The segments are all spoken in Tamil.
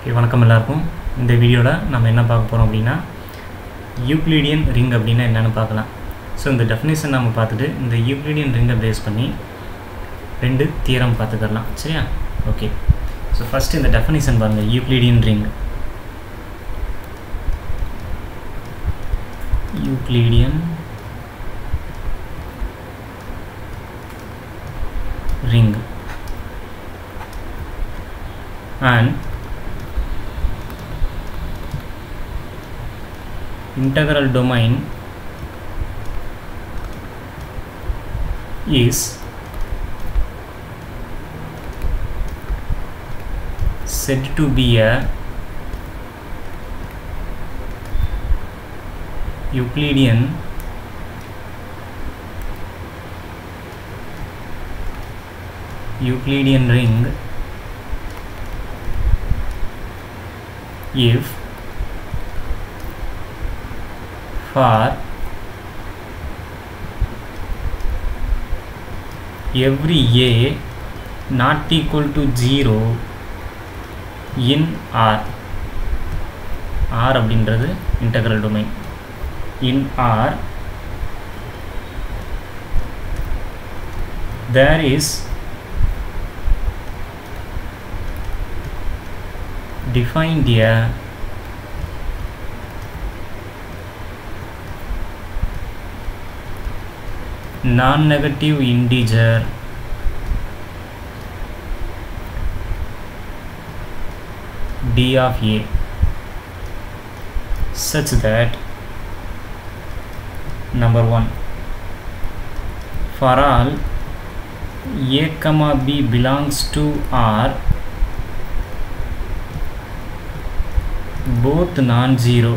ஓகே வணக்கம் எல்லாருக்கும் இந்த வீடியோவில் நம்ம என்ன பார்க்க போகிறோம் அப்படின்னா யூக்ளிடியன் ரிங் அப்படின்னா என்னென்னு பார்க்கலாம் ஸோ இந்த டெஃபினேஷன் நம்ம பார்த்துட்டு இந்த யூக்ளிடியன் ரிங்கை பேஸ் பண்ணி ரெண்டு தியரம் பார்த்துக்கலாம் சரியா ஓகே ஸோ ஃபஸ்ட்டு இந்த டெஃபினேஷன் பாருங்கள் Euclidean ring Euclidean ring and integral domain is said to be a Euclidean Euclidean ring if for every a not equal to 0 in R R அப்படின்றது integral domain in R there is defined a non-negative integer d of a such that number one for all a comma b belongs to r both non-zero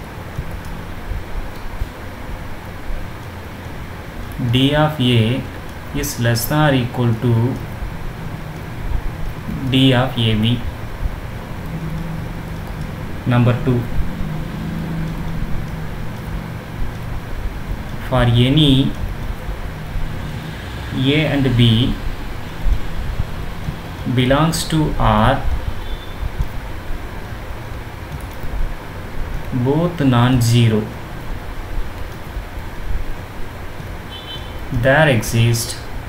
d of a is less than or equal to d of ab number 2 for any a and b belongs to r both non-zero there exist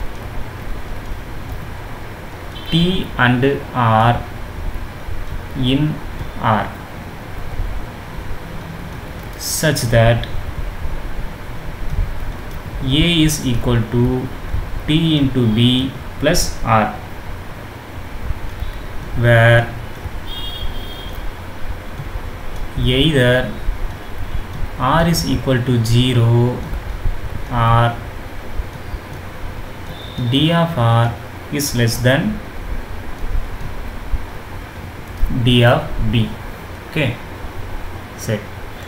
t and r in r such that a is equal to t into b plus r where either r is equal to 0 or d of r is less than d of b okay சரி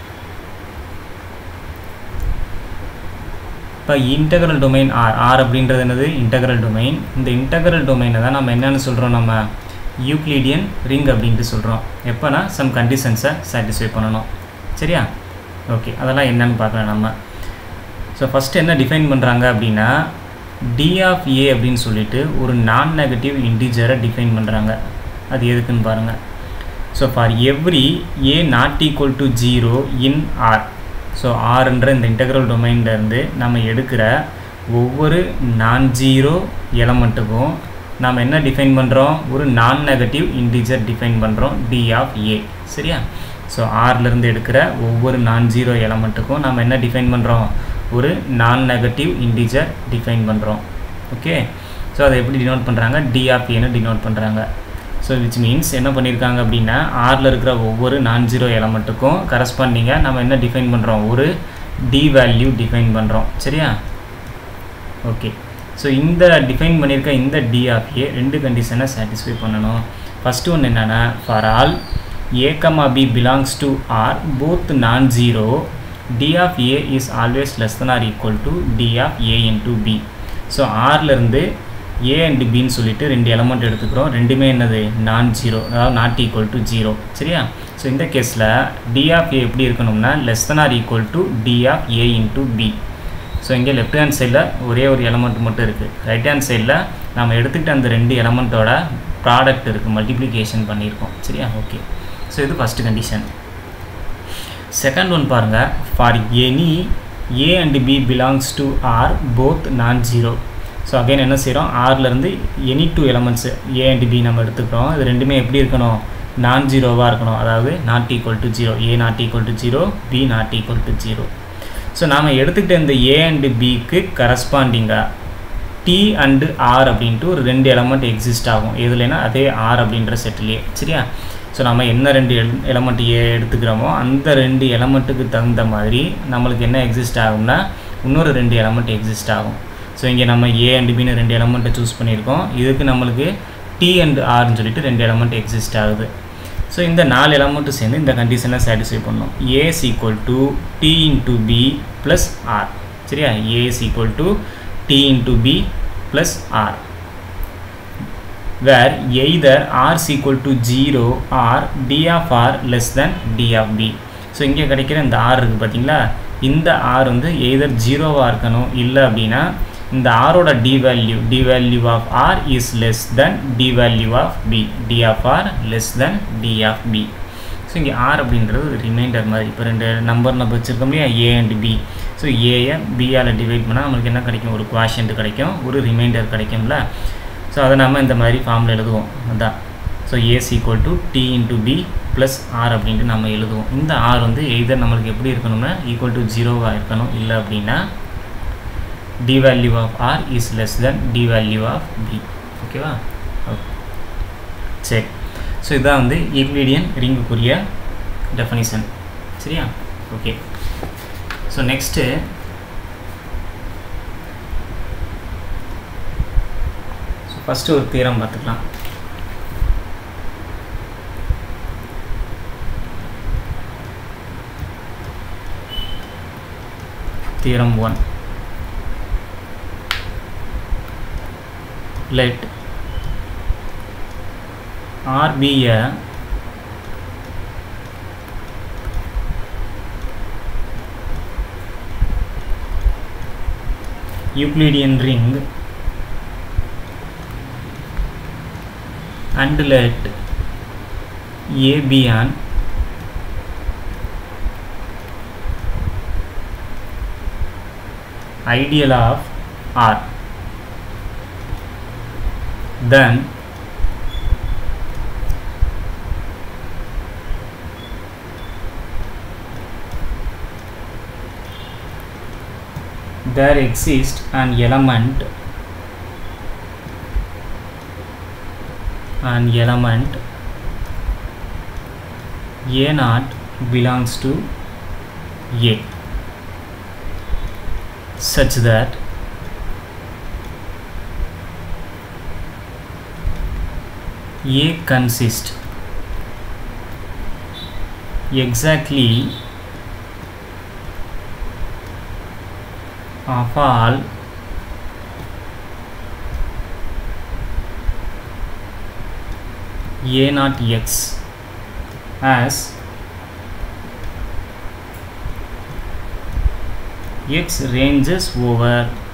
இப்போ இன்டகரல் டொமைன் ஆர் ஆர் அப்படின்றது என்னது இன்டகரல் டொமைன் இந்த இன்டகரல் டொமைனை தான் நம்ம என்னென்னு சொல்கிறோம் நம்ம யூக்ளிடியன் ரிங் அப்படின்ட்டு சொல்கிறோம் எப்போனா சம் கண்டிஷன்ஸை சாட்டிஸ்ஃபை பண்ணணும் சரியா ஓகே அதெல்லாம் என்னன்னு பார்க்கலாம் நம்ம ஸோ ஃபஸ்ட்டு என்ன டிஃபைன் பண்ணுறாங்க அப்படின்னா டி ஆஃப் ஏ அப்படின்னு சொல்லிட்டு ஒரு நான் நெகட்டிவ் இன்டிஜரை டிஃபைன் பண்ணுறாங்க அது எதுக்குன்னு பாருங்கள் so for every a not equal to zero in R so ஆறுன்ற இந்த இன்டெக்ரல் டொமைன்லேருந்து நம்ம எடுக்கிற ஒவ்வொரு நான் ஜீரோ எலமெண்ட்டுக்கும் நாம் என்ன டிஃபைன் பண்ணுறோம் ஒரு நான் நெகட்டிவ் இன்டிஜர் டிஃபைன் பண்ணுறோம் டி ஆஃப் ஏ சரியா ஸோ ஆர்லேருந்து எடுக்கிற ஒவ்வொரு நான் ஜீரோ எலமெண்ட்டுக்கும் நம்ம என்ன டிஃபைன் பண்ணுறோம் ஒரு நான் நெகட்டிவ் இன்டிஜர் டிஃபைன் பண்ணுறோம் ஓகே ஸோ அதை எப்படி டினோட் பண்ணுறாங்க டி ஆஃப் ஏன்னு டினோட் பண்ணுறாங்க ஸோ விச் மீன்ஸ் என்ன பண்ணியிருக்காங்க அப்படின்னா ஆரில் இருக்கிற ஒவ்வொரு நான் ஜீரோ எலமெண்ட்டுக்கும் கரஸ்பாண்டிங்காக நம்ம என்ன டிஃபைன் பண்ணுறோம் ஒரு டி வேல்யூ டிஃபைன் பண்ணுறோம் சரியா ஓகே ஸோ இந்த டிஃபைன் பண்ணியிருக்க இந்த டி ஆஃப் ஏ ரெண்டு கண்டிஷனை சாட்டிஸ்ஃபை பண்ணணும் ஃபஸ்ட்டு ஒன்று என்னென்னா for all a comma b belongs to R both non zero d of a is always less than or equal to d of a into b so ஆர்லேருந்து ஏ அண்ட் பின்னு சொல்லிட்டு ரெண்டு எலமெண்ட் எடுத்துக்கிறோம் ரெண்டுமே என்னது நான் ஜீரோ அதாவது நாட் ஈக்குவல் டு ஜீரோ சரியா ஸோ இந்த கேஸில் டி ஆஃப் ஏ எப்படி இருக்கணும்னா less than or equal to d of a into b so இங்கே லெஃப்ட் ஹேண்ட் சைடில் ஒரே ஒரு எலமெண்ட் மட்டும் இருக்குது ரைட் ஹேண்ட் சைடில் நம்ம எடுத்துக்கிட்ட அந்த ரெண்டு எலமெண்ட்டோட ப்ராடக்ட் இருக்குது மல்டிப்ளிகேஷன் பண்ணியிருக்கோம் சரியா ஓகே ஸோ இது ஃபஸ்ட்டு கண்டிஷன் செகண்ட் ஒன் பாருங்கள் for any a and b belongs to R both non zero so again என்ன செய்கிறோம் ஆர்லேருந்து any two elements a and b நம்ம எடுத்துக்கிறோம் இது ரெண்டுமே எப்படி இருக்கணும் நான் ஜீரோவாக இருக்கணும் அதாவது not equal to zero a not equal to zero b not equal to zero so நாம் எடுத்துக்கிட்ட இந்த ஏ அண்டு பிக்கு கரஸ்பாண்டிங்காக டி அண்டு ஆர் அப்படின்ட்டு ஒரு ரெண்டு எலமெண்ட் எக்ஸிஸ்ட் ஆகும் எதுலனா அதே ஆர் அப்படின்ற செட்டிலே சரியா ஸோ நம்ம என்ன ரெண்டு எல் எலமெண்ட் ஏ எடுத்துக்கிறோமோ அந்த ரெண்டு எலமெண்ட்டுக்கு தகுந்த மாதிரி நம்மளுக்கு என்ன எக்ஸிஸ்ட் ஆகும்னா இன்னொரு ரெண்டு எலமெண்ட் எக்ஸிஸ்ட் ஆகும் ஸோ இங்கே நம்ம ஏ அண்ட் பின்னு ரெண்டு எலமெண்ட்டை சூஸ் பண்ணியிருக்கோம் இதுக்கு நம்மளுக்கு டி அண்ட் ஆர்னு சொல்லிட்டு ரெண்டு எலமெண்ட் எக்ஸிஸ்ட் ஆகுது ஸோ இந்த நாலு எலமெண்ட்டும் சேர்ந்து இந்த கண்டிஷனை சாட்டிஸ்ஃபை பண்ணணும் a is equal to d into b plus r சரியா a is equal to d into b plus r where either r is equal to 0 or d of r less than d of b so இங்கே கிடைக்கிற இந்த r இருக்குது பார்த்தீங்களா இந்த r வந்து எய்தர் ஜீரோவாக இருக்கணும் இல்லை அப்படின்னா இந்த ஆரோட d value d value of r is less than d value of b d of r less than d of b so இங்கே ஆர் அப்படின்றது ஒரு ரிமைண்டர் மாதிரி இப்போ ரெண்டு நம்பர் நம்ம வச்சுருக்கோம் இல்லையா ஏ அண்ட் பி ஸோ ஏயை பியால் டிவைட் பண்ணால் நம்மளுக்கு என்ன கிடைக்கும் ஒரு குவாஷன்ட் கிடைக்கும் ஒரு ரிமைண்டர் கிடைக்கும்ல ஸோ அதை நம்ம இந்த மாதிரி ஃபார்மில் எழுதுவோம் அதான் so a's equal to d into b plus r அப்படின்ட்டு நம்ம எழுதுவோம் இந்த ஆர் வந்து எய்தர் நம்மளுக்கு எப்படி இருக்கணும்னா ஈக்குவல் டு ஜீரோவாக இருக்கணும் இல்லை அப்படின்னா d value of r is less than d value of b ஓகேவா ஓகே சரி ஸோ இதான் வந்து ஈக்லீடியன் ரிங்குக்குரிய டெஃபனிஷன் சரியா okay so next so first ஒரு தீரம் பார்த்துக்கலாம் theorem one let R be a Euclidean ring and let A be an ideal of R then there exists an element an element a naught belongs to a such that A consists exactly of all A naught x as x ranges over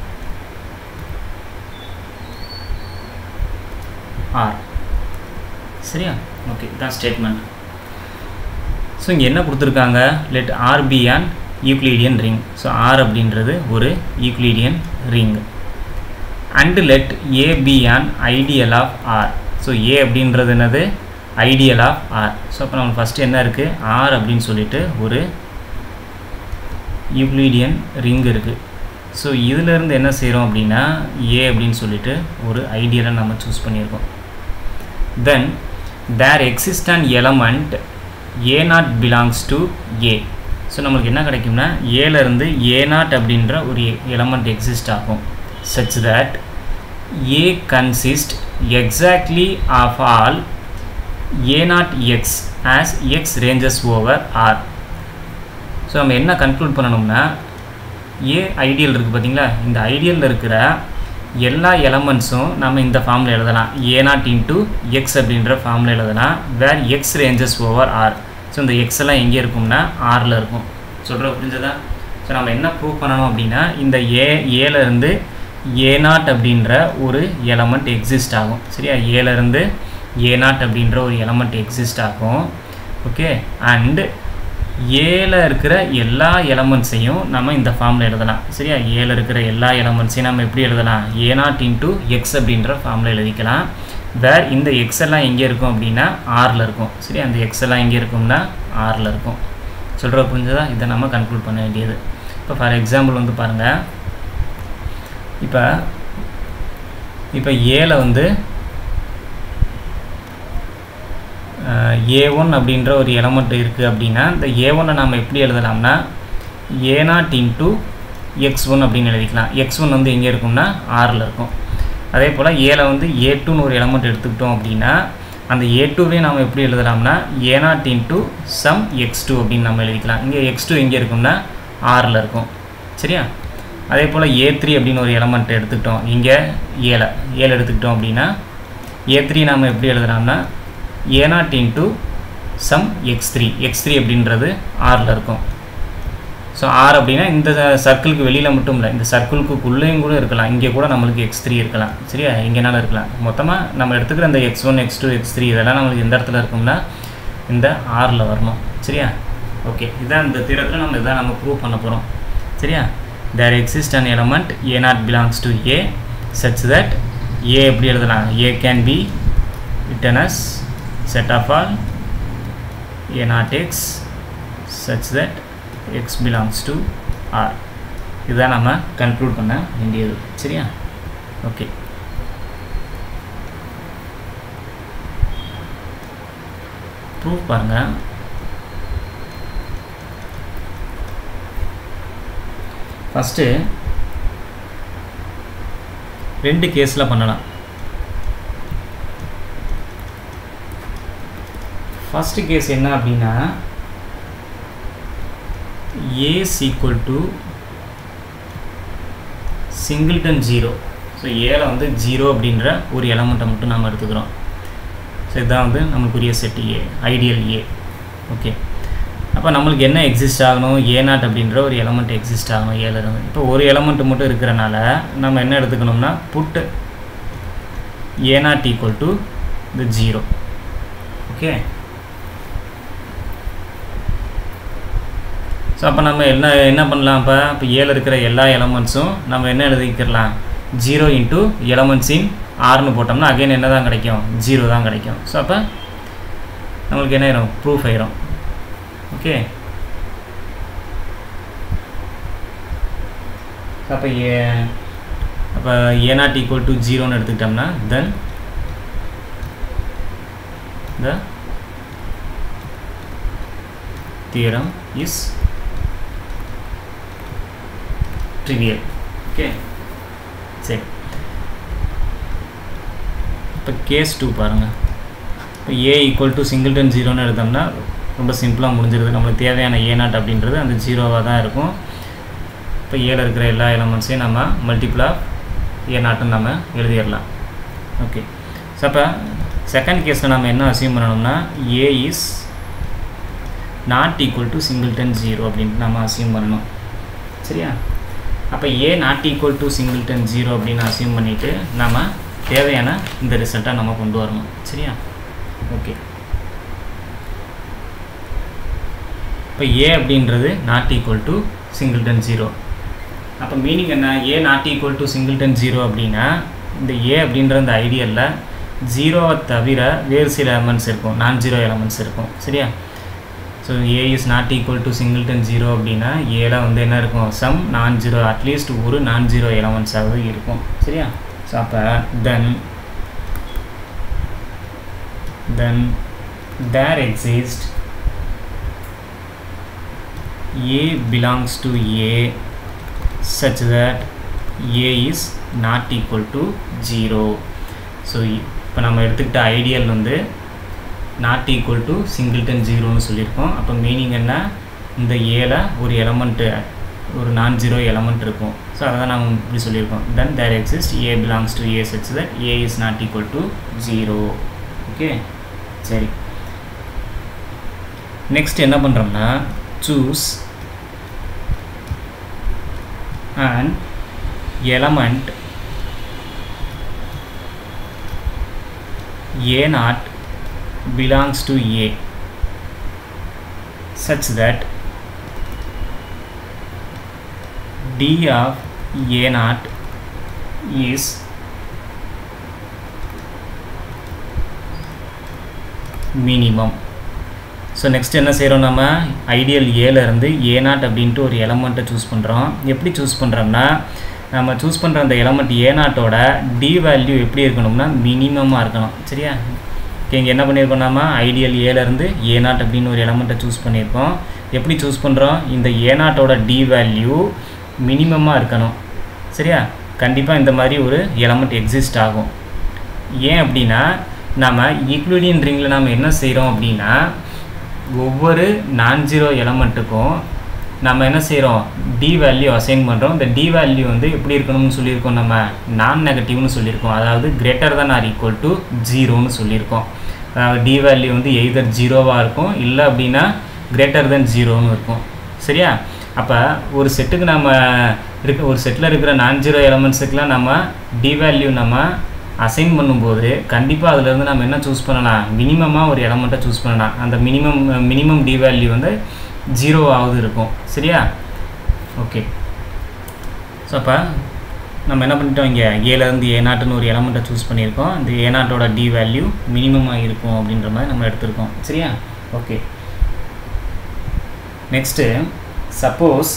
R சரியா ஓகே இதான் ஸ்டேட்மெண்ட் ஸோ இங்கே என்ன கொடுத்துருக்காங்க let R be and Euclidean ring so R அப்படின்றது ஒரு Euclidean ring and let A be and ideal of R so A அப்படின்றது என்னது ஐடியல் ஆஃப் ஆர் ஸோ அப்போ நம்ம ஃபஸ்ட்டு என்ன இருக்குது ஆர் அப்படின்னு சொல்லிட்டு ஒரு யூக்ளீடியன் ரிங் இருக்குது ஸோ இதிலேருந்து என்ன செய்கிறோம் அப்படின்னா ஏ அப்படின்னு சொல்லிட்டு ஒரு ஐடியலை நம்ம சூஸ் பண்ணியிருக்கோம் then there exist and element a naught belongs to A so நம்மளுக்கு என்ன கிடைக்கும்னா ஏலேருந்து ஏ நாட் அப்படின்ற ஒரு எலமெண்ட் எக்ஸிஸ்ட் ஆகும் such that A consist exactly of all a naught x as x ranges over R so நம்ம என்ன கன்க்ளூட் பண்ணணும்னா ஏ ஐடியல் இருக்குது பார்த்தீங்களா இந்த ஐடியலில் இருக்கிற எல்லா எலமெண்ட்ஸும் நம்ம இந்த ஃபார்மில் எழுதலாம் ஏ நாட் இன்ட்டு எக்ஸ் அப்படின்ற ஃபார்மில் எழுதலாம் where x ranges over R so இந்த எக்ஸ் எல்லாம் எங்கே இருக்கும்னா ஆரில் இருக்கும் சொல்கிற புரிஞ்சதா ஸோ நம்ம என்ன ப்ரூவ் பண்ணணும் அப்படின்னா இந்த ஏ ஏலேருந்து ஏ நாட் அப்படின்ற ஒரு எலமெண்ட் எக்ஸிஸ்ட் ஆகும் சரியா ஏலேருந்து ஏ நாட் அப்படின்ற ஒரு எலமெண்ட் எக்ஸிஸ்ட் ஆகும் ஓகே அண்டு ஏல இருக்கிற எல்லா எலமெண்ட்ஸையும் நம்ம இந்த ஃபார்மில் எழுதலாம் சரியா ஏல இருக்கிற எல்லா எலமெண்ட்ஸையும் நம்ம எப்படி எழுதலாம் ஏ நாட் இன்ட்டு எக்ஸ் அப்படின்ற ஃபார்மில் எழுதிக்கலாம் வேர் இந்த எக்ஸ் எல்லாம் எங்கே இருக்கும் அப்படின்னா ஆறில் இருக்கும் சரி அந்த எக்ஸ் எல்லாம் எங்கே இருக்கும்னா ஆறில் இருக்கும் சொல்கிற புரிஞ்சதா இதை நம்ம கன்க்ளூட் பண்ண வேண்டியது இப்போ ஃபார் எக்ஸாம்பிள் வந்து பாருங்கள் இப்போ இப்போ ஏல வந்து ஏ ஒன் அப்படின்ற ஒரு எலமெண்ட் இருக்குது அப்படின்னா இந்த ஏ ஒன்னை நம்ம எப்படி எழுதலாம்னா a naught into x one அப்படின்னு எழுதிக்கலாம் எக்ஸ் ஒன் வந்து எங்கே இருக்கும்னா ஆறில் இருக்கும் அதே போல் ஏல வந்து ஏ டூன்னு ஒரு எலமெண்ட் எடுத்துக்கிட்டோம் அப்படின்னா அந்த ஏ டூவே நம்ம எப்படி எழுதலாம்னா a naught into some x two அப்படின்னு நம்ம எழுதிக்கலாம் இங்கே எக்ஸ் டூ எங்கே இருக்கும்னா ஆறில் இருக்கும் சரியா அதே போல் ஏ த்ரீ அப்படின்னு ஒரு எலமெண்ட் எடுத்துக்கிட்டோம் இங்கே ஏழை ஏழு எடுத்துக்கிட்டோம் அப்படின்னா ஏ த்ரீ நம்ம எப்படி எழுதலாம்னா a naught into some x three x three அப்படின்றது ஆறில் இருக்கும் ஸோ ஆர் அப்படின்னா இந்த சர்க்கிளுக்கு வெளியில் மட்டும் இல்லை இந்த சர்க்கிளுக்குள்ளேயும் கூட இருக்கலாம் இங்கே கூட நம்மளுக்கு எக்ஸ் த்ரீ இருக்கலாம் சரியா எங்கேனாலும் இருக்கலாம் மொத்தமாக நம்ம எடுத்துக்கிற இந்த x one x two x three இதெல்லாம் நம்மளுக்கு எந்த இடத்துல இருக்கும்னா இந்த ஆறில் வரணும் சரியா ஓகே இதான் இந்த தீரத்தில் நம்ம இதான் நம்ம ப்ரூவ் பண்ண போகிறோம் சரியா there exist an element a naught belongs to A such that A எப்படி எழுதலாம் A can be written as set of all a naught x such that x belongs to r இதுதான் நம்ம கன்க்ளூட் பண்ண வேண்டியது சரியா ஓகே ப்ரூஃப் பாருங்க ஃபஸ்ட்டு ரெண்டு கேஸில் பண்ணலாம் ஃபஸ்ட்டு கேஸ் என்ன அப்படின்னா a's equal to singleton zero so ஏல வந்து ஜீரோ அப்படின்ற ஒரு எலமெண்ட்டை மட்டும் நம்ம எடுத்துக்கிறோம் ஸோ இதுதான் வந்து நம்மளுக்குரிய set A ideal A okay அப்போ நம்மளுக்கு என்ன எக்ஸிஸ்ட் ஆகணும் ஏ நாட் அப்படின்ற ஒரு எலமெண்ட் எக்ஸிஸ்ட் ஆகணும் ஏல இருந்து இப்போ ஒரு எலமெண்ட் மட்டும் இருக்கிறனால நம்ம என்ன எடுத்துக்கணும்னா put a not equal to இந்த ஜீரோ ஓகே ஸோ அப்போ நம்ம என்ன என்ன பண்ணலாம் இப்போ இப்போ ஏழு இருக்கிற எல்லா எலமெண்ட்ஸும் நம்ம என்ன எழுதிக்கிறலாம் ஜீரோ இன்ட்டு எலமெண்ட்ஸ் இன் ஆறுனு போட்டோம்னா அகைன் என்ன தான் கிடைக்கும் ஜீரோ தான் கிடைக்கும் ஸோ அப்போ நம்மளுக்கு என்ன ஆயிரும் ப்ரூஃப் ஆயிரும் ஓகே அப்போ ஏ அப்போ ஏ நாட் ஈக்குவல் டு ஜீரோன்னு எடுத்துக்கிட்டோம்னா then the theorem is trivial okay சரி இப்போ கேஸ் டூ பாருங்கள் இப்போ ஏ ஈக்குவல் டு சிங்கிள்டன் ஜீரோன்னு எடுத்தோம்னா ரொம்ப சிம்பிளாக முடிஞ்சிருது நம்மளுக்கு தேவையான ஏ நாட் அப்படின்றது அந்த ஜீரோவாக தான் இருக்கும் இப்போ ஏல இருக்கிற எல்லா எலமெண்ட்ஸையும் நம்ம மல்டிப்ளாக ஏ நாட்டுன்னு நம்ம எழுதிடலாம் ஓகே ஸோ அப்போ செகண்ட் கேஸில் நம்ம என்ன அசியூம் பண்ணணும்னா A is not equal to singleton zero அப்படின்ட்டு நம்ம அசியூம் பண்ணணும் சரியா அப்போ A not equal to singleton zero அப்படின்னு அசியூம் பண்ணிவிட்டு நம்ம தேவையான இந்த ரிசல்ட்டை நம்ம கொண்டு வரணும் சரியா ஓகே இப்போ ஏ அப்படின்றது not equal to singleton zero அப்போ மீனிங் என்ன A not equal to singleton zero அப்படின்னா இந்த ஏ அப்படின்ற இந்த ஐடியலில் ஜீரோவை தவிர வேறு சில எலமெண்ட்ஸ் இருக்கும் நான் ஜீரோ எலமெண்ட்ஸ் இருக்கும் சரியா so A is not equal to singleton zero அப்படின்னா ஏல வந்து என்ன இருக்கும் சம் நான் ஜீரோ அட்லீஸ்ட் ஒரு நான் ஜீரோ எலமெண்ட்ஸாவது இருக்கும் சரியா ஸோ அப்போ then then there exist a belongs to A such that a is not equal to 0 so இப்போ நம்ம எடுத்துக்கிட்ட ஐடியல் வந்து நாட் ஈக்குவல் டு சிங்கிள்டன் ஜீரோன்னு சொல்லியிருக்கோம் அப்போ மீனிங் என்ன இந்த ஏல ஒரு எலமெண்ட்டு ஒரு நான் ஜீரோ எலமெண்ட் இருக்கும் ஸோ அதை தான் நம்ம இப்படி சொல்லியிருக்கோம் then there exist a belongs to A such that a is not equal to zero okay சரி நெக்ஸ்ட் என்ன பண்ணுறோம்னா choose an element a naught belongs to a such that d of a naught is minimum so next என்ன செய்கிறோம் நம்ம ஐடியல் ஏலேருந்து ஏ நாட் அப்படின்ட்டு ஒரு எலமெண்ட்டை சூஸ் பண்ணுறோம் எப்படி சூஸ் பண்ணுறோம்னா நம்ம சூஸ் பண்ணுற அந்த எலமெண்ட் ஏ நாட்டோட டி வேல்யூ எப்படி இருக்கணும்னா மினிமமாக இருக்கணும் சரியா ஓகே இங்கே என்ன பண்ணியிருக்கோம் நம்ம ஐடியல் ஏலேருந்து ஏ நாட் அப்படின்னு ஒரு எலமெண்ட்டை சூஸ் பண்ணியிருக்கோம் எப்படி சூஸ் பண்ணுறோம் இந்த ஏ நாட்டோட டி வேல்யூ மினிமமாக இருக்கணும் சரியா கண்டிப்பாக இந்த மாதிரி ஒரு எலமெண்ட் எக்ஸிஸ்ட் ஆகும் ஏன் அப்படின்னா நம்ம ஈக்குவலியன் ரிங்கில் நம்ம என்ன செய்கிறோம் அப்படின்னா ஒவ்வொரு நான் ஜீரோ எலமெண்ட்டுக்கும் நம்ம என்ன செய்கிறோம் டி வேல்யூ அசைன் பண்ணுறோம் இந்த டி வேல்யூ வந்து எப்படி இருக்கணும்னு சொல்லியிருக்கோம் நம்ம நான் நெகட்டிவ்னு சொல்லியிருக்கோம் அதாவது greater than or equal to ஜீரோன்னு சொல்லியிருக்கோம் அதாவது டி வேல்யூ வந்து எய்தர் ஜீரோவாக இருக்கும் இல்லை அப்படின்னா கிரேட்டர் தென் ஜீரோன்னு இருக்கும் சரியா அப்போ ஒரு செட்டுக்கு நம்ம இருக்க ஒரு செட்டில் இருக்கிற நான் ஜீரோ எலமெண்ட்ஸுக்கெலாம் நம்ம டி வேல்யூ நம்ம அசைன் பண்ணும்போது கண்டிப்பாக அதுலேருந்து நம்ம என்ன சூஸ் பண்ணலாம் மினிமமாக ஒரு எலமெண்ட்டை சூஸ் பண்ணலாம் அந்த மினிமம் மினிமம் டி வேல்யூ வந்து ஜீரோவாவது இருக்கும் சரியா ஓகே ஸோ அப்போ நம்ம என்ன பண்ணிட்டோம் இங்கே ஏலேருந்து ஏ நாட்டுன்னு ஒரு எலமெண்ட்டை சூஸ் பண்ணியிருக்கோம் இந்த ஏ நாட்டோட டி வேல்யூ மினிமமாக இருக்கும் அப்படின்ற மாதிரி நம்ம எடுத்திருக்கோம் சரியா okay next suppose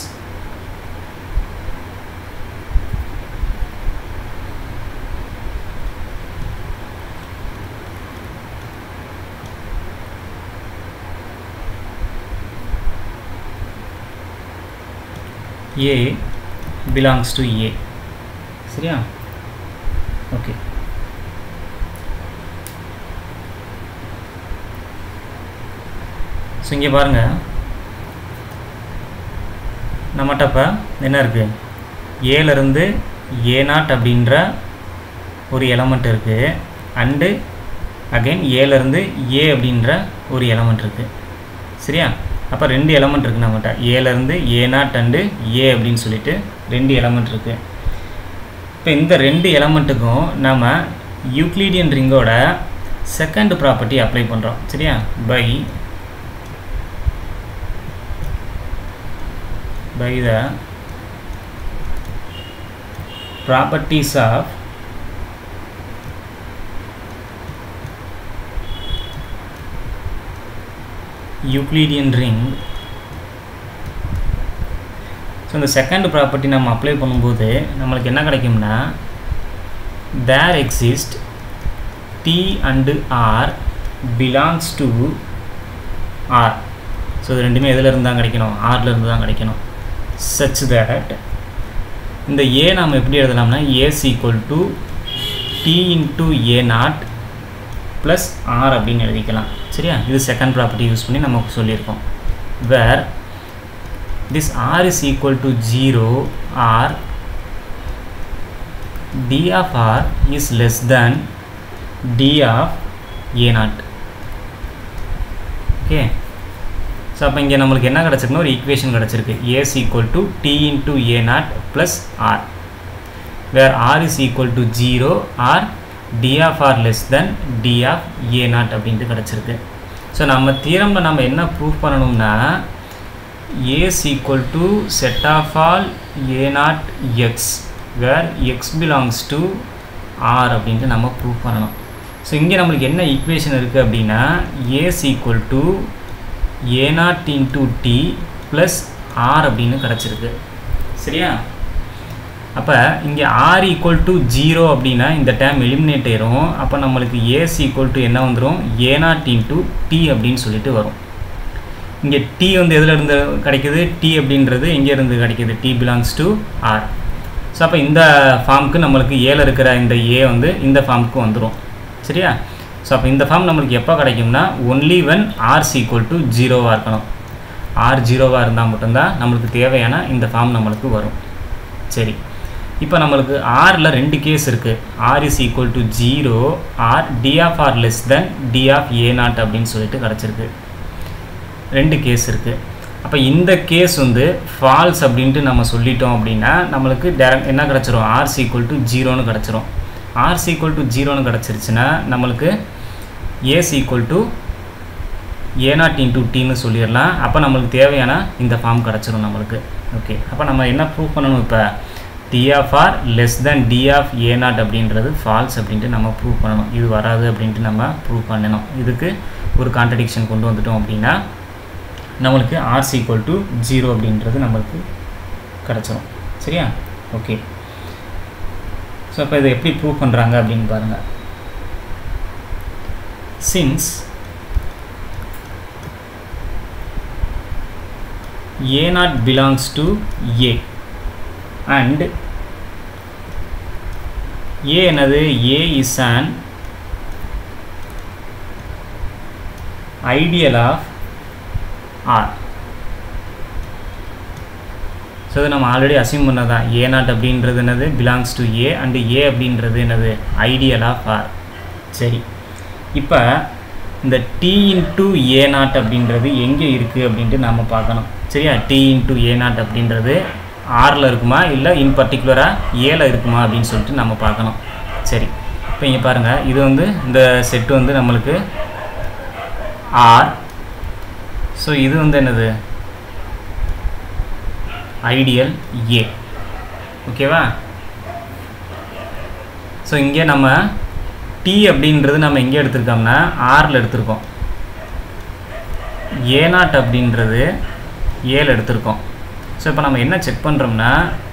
A belongs to A சரியா ஓகே ஸோ இங்கே பாருங்கள் நம்மகிட்ட இப்போ என்ன இருக்குது ஏலேருந்து ஏ நாட் அப்படின்ற ஒரு எலமெண்ட் இருக்குது அண்டு அகைன் ஏலேருந்து ஏ அப்படின்ற ஒரு எலமெண்ட் இருக்குது சரியா அப்போ ரெண்டு எலமெண்ட் இருக்குது நம்மகிட்ட ஏலேருந்து ஏ நாட் அண்டு ஏ அப்படின்னு சொல்லிட்டு ரெண்டு எலமெண்ட் இருக்குது இப்போ இந்த ரெண்டு எலமெண்ட்டுக்கும் நம்ம யூக்ளீடியன் ரிங்கோட செகண்ட் ப்ராப்பர்ட்டி அப்ளை பண்ணுறோம் சரியா by by the properties of Euclidean ring so இந்த செகண்ட் ப்ராப்பர்ட்டி நம்ம அப்ளை பண்ணும்போது நம்மளுக்கு என்ன கிடைக்கும்னா there exist d and r belongs to R so இது ரெண்டுமே எதில் இருந்து தான் கிடைக்கணும் ஆர்ல இருந்து தான் கிடைக்கணும் சச் தட் இந்த ஏ நாம் எப்படி எழுதலாம்னா a's equal to d into a naught plus r அப்படின்னு எழுதிக்கலாம் சரியா இது செகண்ட் ப்ராப்பர்ட்டி யூஸ் பண்ணி நமக்கு சொல்லியிருக்கோம் where this r is equal to zero or d of r is less than d of a naught okay so அப்போ இங்கே நம்மளுக்கு என்ன கிடச்சிருக்குன்னா ஒரு ஈக்குவேஷன் கிடச்சிருக்கு a's equal to d into a naught plus r where r is equal to zero or d of r less than d of a naught அப்படின்ட்டு கிடச்சிருக்கு ஸோ நம்ம தீரமில் நம்ம என்ன ப்ரூவ் பண்ணணும்னா A's equal to set of all a naught x where x belongs to R அப்படின்ட்டு நம்ம ப்ரூவ் பண்ணணும் ஸோ இங்கே நம்மளுக்கு என்ன ஈக்குவேஷன் இருக்குது அப்படின்னா a's equal to a naught into d plus r அப்படின்னு கிடச்சிருக்கு சரியா அப்போ இங்கே ஆர் ஈக்குவல் டு ஜீரோ அப்படின்னா இந்த டேம் எலிமினேட் ஆயிரும் அப்போ நம்மளுக்கு ஏஸ் ஈக்குவல் டு என்ன வந்துடும் ஏ நாட் இன்ட்டு டி அப்படின்னு சொல்லிட்டு வரும் இங்கே டி வந்து எதில் இருந்து கிடைக்குது டி அப்படின்றது எங்கே இருந்து கிடைக்குது d belongs to R so அப்போ இந்த ஃபார்முக்கு நம்மளுக்கு ஏல இருக்கிற இந்த ஏ வந்து இந்த ஃபார்முக்கு வந்துடும் சரியா ஸோ அப்போ இந்த ஃபார்ம் நம்மளுக்கு எப்போ கிடைக்கும்னா only when r's equal to ஜீரோவாக இருக்கணும் ஆர் ஜீரோவாக இருந்தால் மட்டும்தான் நம்மளுக்கு தேவையான இந்த ஃபார்ம் நம்மளுக்கு வரும் சரி இப்போ நம்மளுக்கு ஆரில் ரெண்டு கேஸ் இருக்குது r is equal to zero or d of r less than d of a naught அப்படின்னு சொல்லிட்டு கிடச்சிருக்கு ரெண்டு கேஸ் இருக்குது அப்போ இந்த கேஸ் வந்து ஃபால்ஸ் அப்படின்ட்டு நம்ம சொல்லிட்டோம் அப்படின்னா நம்மளுக்கு டேரக்ட் என்ன கிடச்சிரும் ஆர்ஸ் ஈக்குவல் டு ஜீரோன்னு கிடச்சிரும் ஆர்ஸ் ஈக்குவல் டு ஜீரோன்னு கிடச்சிருச்சுன்னா நம்மளுக்கு a's equal to a naught into டின்னு சொல்லிடலாம் அப்போ நம்மளுக்கு தேவையான இந்த ஃபார்ம் கிடச்சிரும் நம்மளுக்கு ஓகே அப்போ நம்ம என்ன ப்ரூவ் பண்ணணும் இப்போ d of r less than d of a naught அப்படின்றது ஃபால்ஸ் அப்படின்ட்டு நம்ம ப்ரூவ் பண்ணணும் இது வராது அப்படின்ட்டு நம்ம ப்ரூவ் பண்ணணும் இதுக்கு ஒரு கான்ட்ரடிக்ஷன் கொண்டு வந்துட்டோம் அப்படின்னா நம்மளுக்கு ஆர்ஸ் ஈக்குவல் டு ஜீரோ அப்படின்றது நம்மளுக்கு கிடச்சிரும் சரியா ஓகே ஸோ அப்போ இதை எப்படி ப்ரூவ் பண்ணுறாங்க அப்படின்னு பாருங்கள் since a naught belongs to a and a என்னது a is an ideal of r so இது நம்ம ஆல்ரெடி அசியூம் பண்ணதான் ஏ நாட் அப்படின்றது என்னது belongs to a and a அப்படின்றது என்னது ஐடியல் ஆஃப் ஆர் சரி இப்போ இந்த டி இன்ட்டு ஏ நாட் அப்படின்றது எங்கே இருக்குது அப்படின்ட்டு நாம் பார்க்கணும் சரியா டி இன்ட்டு ஏ நாட் அப்படின்றது ஆரில் இருக்குமா இல்லை இன் பர்டிகுலராக ஏல இருக்குமா அப்படின்னு சொல்லிட்டு நம்ம பார்க்கணும் சரி இப்போ இங்கே பாருங்கள் இது வந்து இந்த செட்டு வந்து நம்மளுக்கு ஆர் ஸோ இது வந்து என்னது ஐடியல் ஏ ஓகேவா ஸோ இங்கே நம்ம டி அப்படின்றது நம்ம எங்கே எடுத்திருக்கோம்னா ஆரில் எடுத்திருக்கோம் ஏ நாட் அப்படின்றது ஏல எடுத்திருக்கோம் ஸோ இப்போ நம்ம என்ன செக் பண்ணுறோம்னா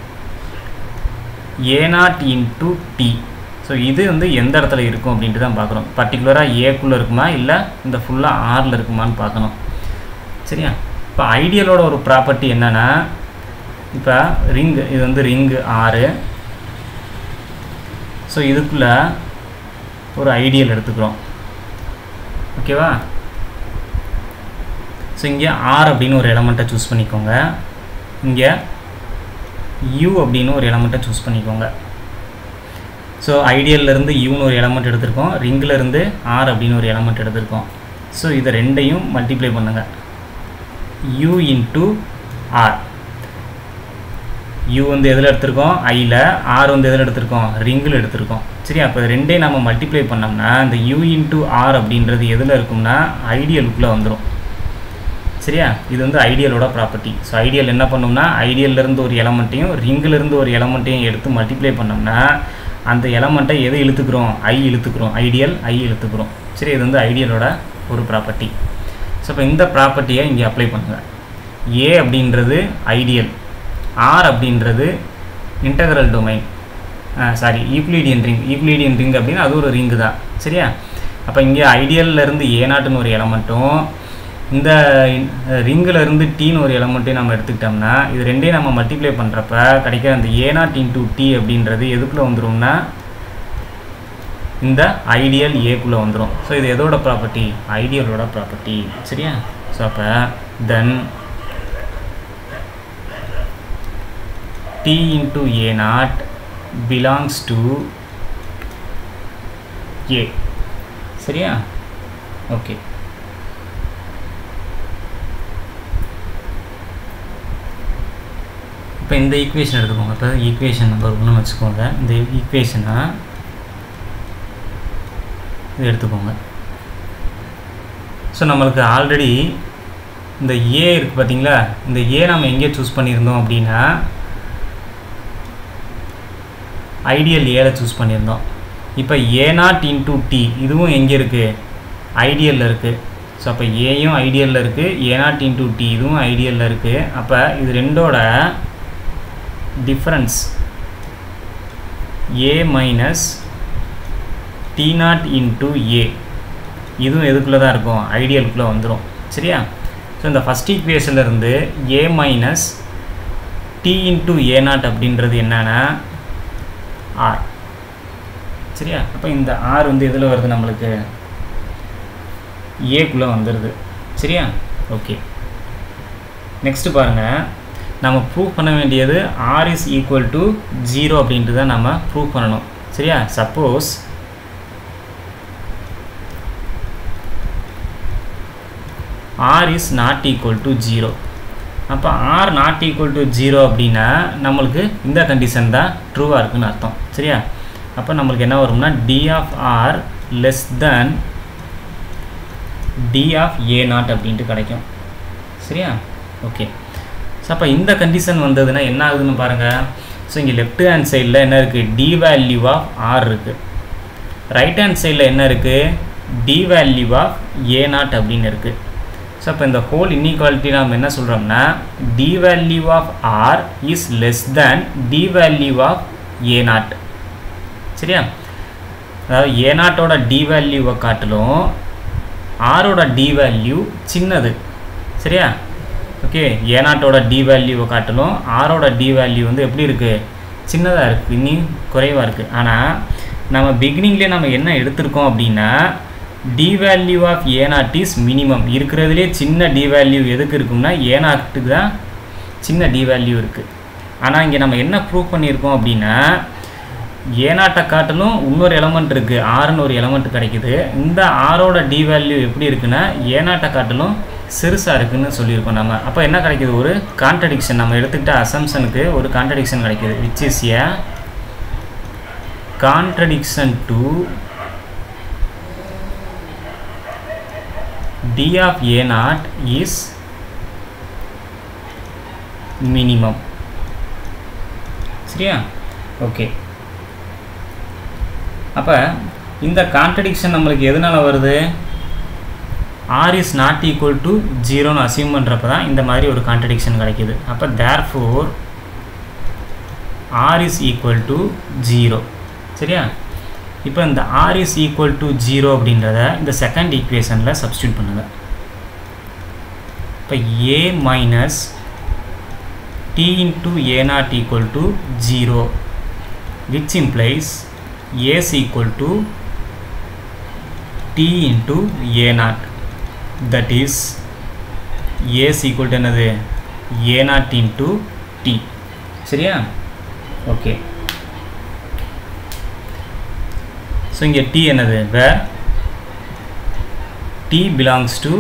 a naught into d so இது வந்து எந்த இடத்துல இருக்கும் அப்படின்ட்டு தான் பார்க்குறோம் பர்டிகுலராக ஏக்குள்ளே இருக்குமா இல்லை இந்த ஃபுல்லாக ஆரில் இருக்குமான்னு பார்க்கணும் சரியா இப்போ ஐடியலோட ஒரு ப்ராப்பர்ட்டி என்னென்னா இப்போ ரிங்கு இது வந்து ரிங்கு ஆறு ஸோ இதுக்குள்ளே ஒரு ஐடியல் எடுத்துக்கிறோம் ஓகேவா ஸோ இங்கே ஆர் அப்படின்னு ஒரு எலமெண்ட்டை சூஸ் பண்ணிக்கோங்க இங்கே யூ அப்படின்னு ஒரு எலமெண்ட்டை சூஸ் பண்ணிக்கோங்க ஸோ ஐடியல்லேருந்து யூன்னு ஒரு எலமெண்ட் எடுத்திருக்கோம் ரிங்கிலேருந்து ஆர் அப்படின்னு ஒரு எலமெண்ட் எடுத்திருக்கோம் ஸோ இதை ரெண்டையும் மல்டிப்ளை பண்ணுங்கள் யூ இன்ட்டு ஆர் யூ வந்து எதில் எடுத்திருக்கோம் ஐயில் ஆர் வந்து எதில் எடுத்திருக்கோம் ரிங்கில் எடுத்திருக்கோம் சரி அப்போ ரெண்டையும் நம்ம மல்டிப்ளை பண்ணோம்னா இந்த யூ இன்ட்டு ஆர் அப்படின்றது எதில் இருக்கும்னா ஐடியலுக்குள்ளே வந்துடும் சரியா இது வந்து ஐடியலோட ப்ராப்பர்ட்டி ஸோ ஐடியல் என்ன பண்ணோம்னா ஐடியல்லேருந்து ஒரு எலமெண்ட்டையும் ரிங்கிலேருந்து ஒரு எலமெண்ட்டையும் எடுத்து மல்டிப்ளை பண்ணோம்னா அந்த எலமெண்ட்டை எதை இழுத்துக்கிறோம் ஐ இழுத்துக்கிறோம் ஐடியல் ஐ இழுத்துக்கிறோம் சரி இது வந்து ஐடியலோட ஒரு ப்ராப்பர்ட்டி ஸோ இப்போ இந்த ப்ராப்பர்ட்டியை இங்கே அப்ளை பண்ணுங்கள் ஏ அப்படின்றது ஐடியல் ஆர் அப்படின்றது integral domain sorry Euclidean ring Euclidean ring அப்படின்னா அது ஒரு ரிங்கு தான் சரியா அப்போ இங்கே ஐடியல்லேருந்து ஏ நாட்டுன்னு ஒரு எலமெண்ட்டும் இந்த ரிங்கில் இருந்து டீன்னு ஒரு எலமெண்ட்டையும் நம்ம எடுத்துக்கிட்டோம்னா இது ரெண்டையும் நம்ம மல்டிப்ளை பண்ணுறப்ப கிடைக்கிற அந்த ஏ நாட் இன்டூ டி அப்படின்றது எதுக்குள்ளே வந்துடும்னா இந்த ஐடியல் ஏக்குள்ளே வந்துடும் ஸோ இது எதோட ப்ராப்பர்ட்டி ஐடியலோட ப்ராப்பர்ட்டி சரியா ஸோ அப்போ then d into a naught belongs to a சரியா ஓகே இப்போ இந்த ஈக்குவேஷன் எடுத்துக்கோங்க இப்போ ஈக்குவேஷன் நம்பர் ஒன்று வச்சுக்கோங்க இந்த ஈக்குவேஷனை இது எடுத்துக்கோங்க ஸோ நம்மளுக்கு ஆல்ரெடி இந்த ஏ இருக்குது பார்த்தீங்களா இந்த ஏ நம்ம எங்கே சூஸ் பண்ணியிருந்தோம் அப்படின்னா ஐடியல் ஏல சூஸ் பண்ணியிருந்தோம் இப்போ ஏ நாட் இன்டூ டி இதுவும் எங்கே இருக்குது ஐடியலில் இருக்குது ஸோ அப்போ ஏயும் ஐடியலில் இருக்குது ஏ நாட் இன்டூ டி இதுவும் ஐடியலில் இருக்குது அப்போ இது ரெண்டோட difference a minus d naught into a இதுவும் எதுக்குள்ளே தான் இருக்கும் ஐடியலுக்குள்ளே வந்துடும் சரியா ஸோ இந்த ஃபஸ்ட் ஈக்குவேஷன்லேருந்து a minus d into a naught அப்படின்றது என்னென்னா ஆர் சரியா அப்போ இந்த ஆர் வந்து எதில் வருது நம்மளுக்கு ஏக்குள்ளே வந்துடுது சரியா ஓகே நெக்ஸ்ட்டு பாருங்கள் நம்ம ப்ரூவ் பண்ண வேண்டியது r is equal to zero அப்படின்ட்டு தான் நம்ம ப்ரூவ் பண்ணணும் சரியா suppose r is not equal to zero அப்போ r not equal to zero அப்படின்னா நம்மளுக்கு இந்த கண்டிஷன் தான் ட்ரூவாக இருக்குன்னு அர்த்தம் சரியா அப்போ நம்மளுக்கு என்ன வரும்னா d of r less than d of a naught அப்படின்ட்டு கிடைக்கும் சரியா ஓகே ஸோ அப்போ இந்த கண்டிஷன் வந்ததுன்னா என்ன ஆகுதுன்னு பாருங்கள் ஸோ இங்கே லெஃப்ட் ஹேண்ட் சைடில் என்ன இருக்குது டி வேல்யூ ஆஃப் ஆர் இருக்குது ரைட் ஹேண்ட் சைடில் என்ன இருக்குது d value of a naught அப்படின்னு இருக்குது ஸோ அப்போ இந்த ஹோல் இன்இக்வாலிட்டி நம்ம என்ன சொல்கிறோம்னா d value of r is less than d value of a naught சரியா அதாவது ஏ நாட்டோட டி வேல்யூவை காட்டிலும் ஆரோட டி வேல்யூ சின்னது சரியா ஓகே ஏ நாட்டோட டி வேல்யூவை காட்டிலும் ஆரோட டி வேல்யூ வந்து எப்படி இருக்குது சின்னதாக இருக்குது இன்னும் குறைவாக இருக்குது ஆனால் நம்ம பிகினிங்லேயே நம்ம என்ன எடுத்திருக்கோம் அப்படின்னா d value of a naught is minimum இருக்கிறதுலே சின்ன டி வேல்யூ எதுக்கு இருக்கும்னா ஏ நாட்டுக்கு தான் சின்ன டி வேல்யூ இருக்குது ஆனால் இங்கே நம்ம என்ன ப்ரூவ் பண்ணியிருக்கோம் அப்படின்னா ஏ நாட்டை காட்டிலும் இன்னொரு எலமெண்ட் இருக்குது ஆறுன்னு ஒரு எலமெண்ட் கிடைக்குது இந்த ஆரோட டி வேல்யூ எப்படி இருக்குன்னா ஏ நாட்டை காட்டிலும் சிறுசாக இருக்குன்னு சொல்லியிருக்கோம் நம்ம அப்போ என்ன கிடைக்குது ஒரு கான்ட்ரடிக்ஷன் நம்ம எடுத்துக்கிட்ட அசம்ஷனுக்கு ஒரு கான்ட்ரடிக்ஷன் கிடைக்குது which is a contradiction to d of a naught is minimum சரியா ஓகே அப்போ இந்த கான்ட்ரடிக்ஷன் நம்மளுக்கு எதனால வருது r is not equal to ஜீரோன்னு அசியூம் பண்ணுறப்ப தான் இந்த மாதிரி ஒரு கான்ட்ரடிக்ஷன் கிடைக்கிது அப்போ therefore r is equal to zero சரியா இப்போ இந்த r is equal to zero அப்படின்றத இந்த செகண்ட் ஈக்குவேஷனில் சப்ஸ்டியூட் பண்ணுங்கள் இப்போ a minus d into a not equal to zero which implies a's equal to d into a naught that is a's equal to என்னது ஏ நாட் இன்ட்டு டி சரியா ஓகே ஸோ இங்கே டி என்னது where d belongs to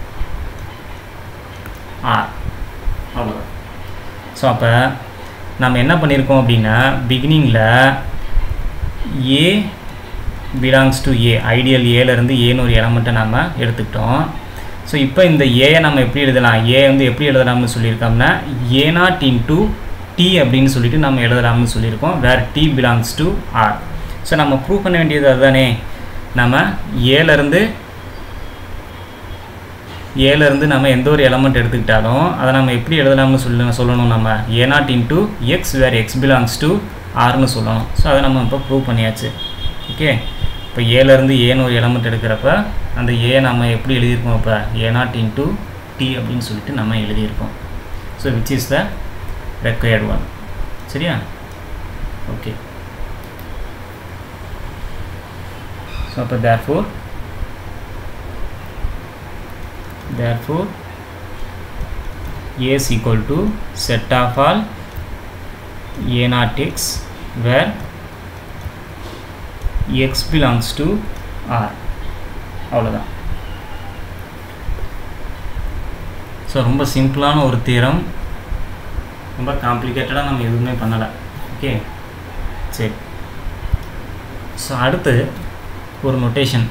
r அவ்வளோதான் ஸோ அப்போ நம்ம என்ன பண்ணியிருக்கோம் அப்படின்னா பிகினிங்கில் a belongs to a ideal ஏலேருந்து ஏன்னு ஒரு எலமெண்ட்டை நம்ம எடுத்துக்கிட்டோம் ஸோ இப்போ இந்த ஏயை நம்ம எப்படி எழுதலாம் ஏ வந்து எப்படி எழுதலாம்னு சொல்லியிருக்கோம்னா ஏ நாட் இன்ட்டு டி அப்படின்னு சொல்லிட்டு நம்ம எழுதலாம்னு சொல்லியிருக்கோம் where d belongs to R so நம்ம ப்ரூவ் பண்ண வேண்டியது அதுதானே நம்ம ஏலேருந்து ஏலேருந்து நம்ம எந்த ஒரு எலமெண்ட் எடுத்துக்கிட்டாலும் அதை நம்ம எப்படி எழுதலாம்னு சொல்லி சொல்லணும் நம்ம a naught into x where x belongs to ஆர்னு சொல்லணும் ஸோ அதை நம்ம இப்போ ப்ரூவ் பண்ணியாச்சு ஓகே இப்போ ஏலேருந்து ஏன்னு ஒரு எலமெண்ட் எடுக்கிறப்ப அந்த ஏ நம்ம எப்படி எழுதியிருக்கோம் இப்போ ஏ நாட் இன்ட்டு டி அப்படின்னு சொல்லிட்டு நம்ம எழுதியிருக்கோம் so which is the required one சரியா ஓகே so அப்போ therefore therefore a is equal to set of all a naught x where x belongs to r அவ்வளோதான் ஸோ ரொம்ப சிம்பிளான ஒரு தீரம் ரொம்ப காம்ப்ளிகேட்டடாக நம்ம எதுவுமே பண்ணலை ஓகே சரி ஸோ அடுத்து ஒரு நொட்டேஷன்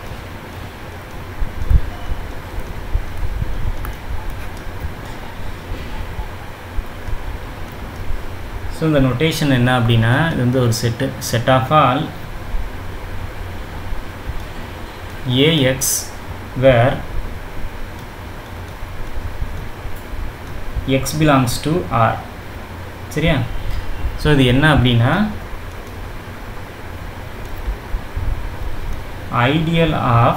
ஸோ இந்த நொட்டேஷன் என்ன அப்படின்னா இது வந்து ஒரு set set of all a x where x belongs to r சரியா ஸோ இது என்ன அப்படின்னா ideal of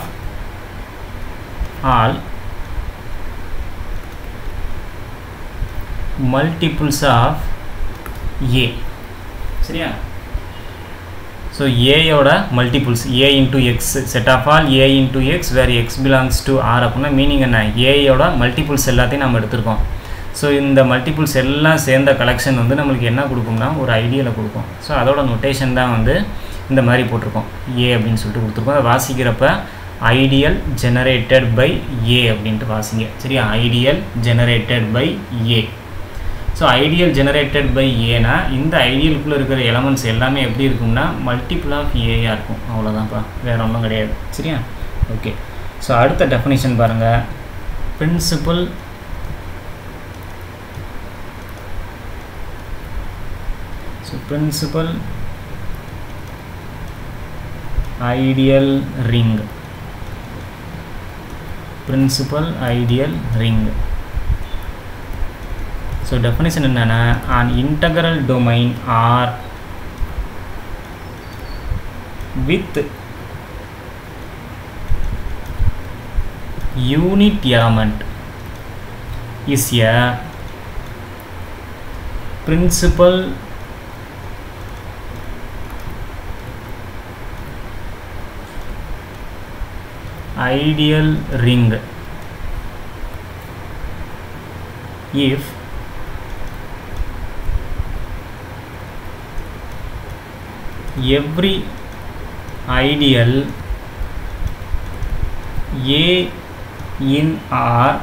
all multiples of a சரியா ஸோ ஏயோட multiples a into x set of all a into x where x belongs to r அப்படின்னா மீனிங் என்ன ஏயோட மல்டிபிள்ஸ் எல்லாத்தையும் நம்ம எடுத்திருக்கோம் ஸோ இந்த மல்டிபிள்ஸ் எல்லாம் சேர்ந்த கலெக்ஷன் வந்து நம்மளுக்கு என்ன கொடுக்கும்னா ஒரு ஐடியலை கொடுக்கும் ஸோ அதோட நொட்டேஷன் தான் வந்து இந்த மாதிரி போட்டிருக்கோம் ஏ அப்படின்னு சொல்லிட்டு கொடுத்துருக்கோம் அதை வாசிக்கிறப்ப ஐடியல் ஜெனரேட்டட் பை ஏ அப்படின்ட்டு வாசிங்க சரியா ideal generated by a so ideal generated by ஏனா இந்த ஐடியலுக்குள்ளே இருக்கிற எலமெண்ட்ஸ் எல்லாமே எப்படி இருக்கும்னா மல்டிபிள் ஆஃப் ஏயாக இருக்கும் அவ்வளோதான்ப்பா வேறு ஒன்றும் கிடையாது சரியா ஓகே ஸோ அடுத்த டெஃபினிஷன் பாருங்கள் principal so principal ideal ring principal ideal ring so definition என்னென்னா an integral domain r with unit element is a principal ideal ring if every ideal a in R